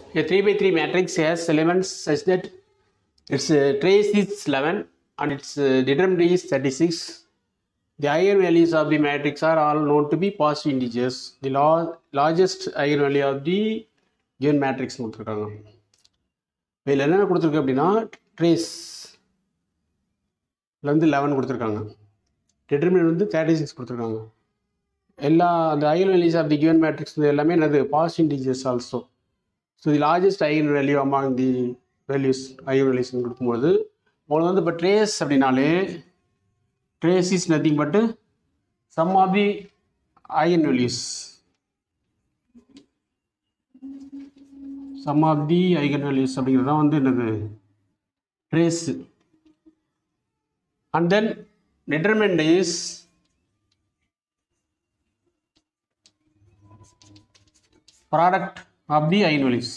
A 3 by 3 matrix has elements such that its uh, trace is 11 and its uh, determinant is 36. The eigenvalues of the matrix are all known to be positive integers. The lar- largest eigenvalue of the given matrix கொடுத்துருக்காங்க இதில் என்னென்ன கொடுத்துருக்கு அப்படின்னா trace வந்து eleven கொடுத்துருக்காங்க determinant வந்து thirty six கொடுத்துருக்காங்க எல்லா அந்த eigen values of the given matrix எல்லாமே என்னது positive integers also so the largest eigen value among the values eigen values கொடுக்கும்போது உங்களுக்கு வந்து இப்போ ட்ரேஸ் அப்படின்னாலே trace is nothing but sum of the eigen values sum of the eigen values அப்படிங்கிறது தான் வந்து என்னது trace and then determinant is product of the eigenvalues.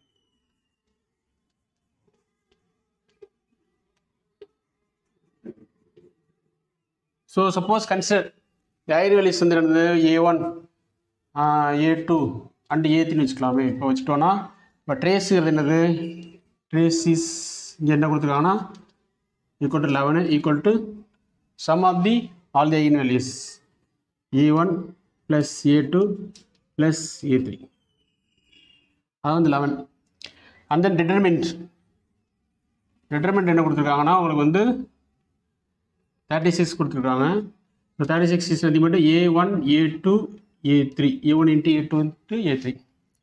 So suppose consider the eigenvalues வந்து என்னது a1 a2 அண்ட் a3 வச்சுக்கலாமே இப்போ வச்சுட்டோன்னா இப்போ ட்ரேஸுங்கிறது என்னது ட்ரேஸ் இஸ் இங்கே என்ன கொடுத்துருக்காங்கன்னா equal to eleven equal to sum of the all the eigenvalues a1 plus a2 plus a3 அது வந்து eleven and then determinant determinant என்ன கொடுத்துருக்காங்கன்னா உங்களுக்கு வந்து தேர்ட்டி சிக்ஸ் கொடுத்துருக்காங்க ஸோ தேர்ட்டி சிக்ஸ் இஸ் வந்து மட்டும் a one a two a three a one into a two into a three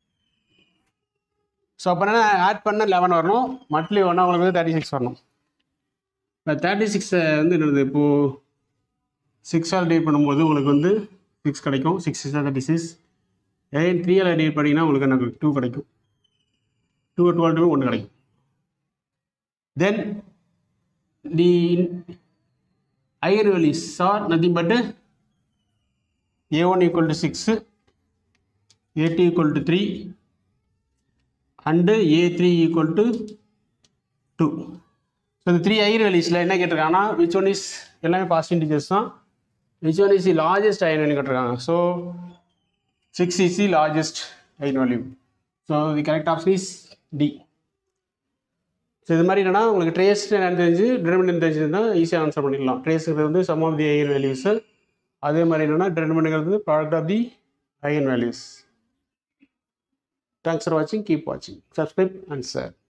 so அப்போ என்ன ஆட் பண்ண லெவன் வரணும் மந்த்லி ஒன்றா உங்களுக்கு வந்து தேர்ட்டி சிக்ஸ் வரணும் இப்போ தேர்ட்டி சிக்ஸை வந்து என்னது இப்போது சிக்ஸால் டிவைட் பண்ணும்போது உங்களுக்கு வந்து சிக்ஸ் கிடைக்கும் சிக்ஸ் சிக்ஸ் தேர்ட்டி சிக்ஸ் ஏன் த்ரீயால் டிவைட் பண்ணிங்கன்னா உங்களுக்கு எனக்கு டூ கிடைக்கும் டூ டுவெல் டூ ஒன்று கிடைக்கும் then the eigen values are nothing but a one equal to six a two equal to three and a three equal to two so இந்த three eigen வேல்யூஸில் என்ன கேட்டிருக்காங்கன்னா விச் ஒன் இஸ் எல்லாமே positive integers தான் which one is the largest eigen value கேட்டிருக்காங்க so six is the largest eigen value so the correct option is D so இது மாதிரி என்னன்னா உங்களுக்கு ட்ரேஸ் என்னன்னு தெரிஞ்சு டிட்டர்மினன்ட் தெரிஞ்சதுன்னா ஈஸியாக ஆன்சர் பண்ணிடலாம் ட்ரேஸுங்கிறது வந்து some of the eigen values அதே மாதிரி என்னன்னா டிட்டர்மினன்ட்ங்கிறது product of the eigen values thanks for வாட்சிங் கீப் வாட்சிங் சப்ஸ்கிரைப் அண்ட் சார்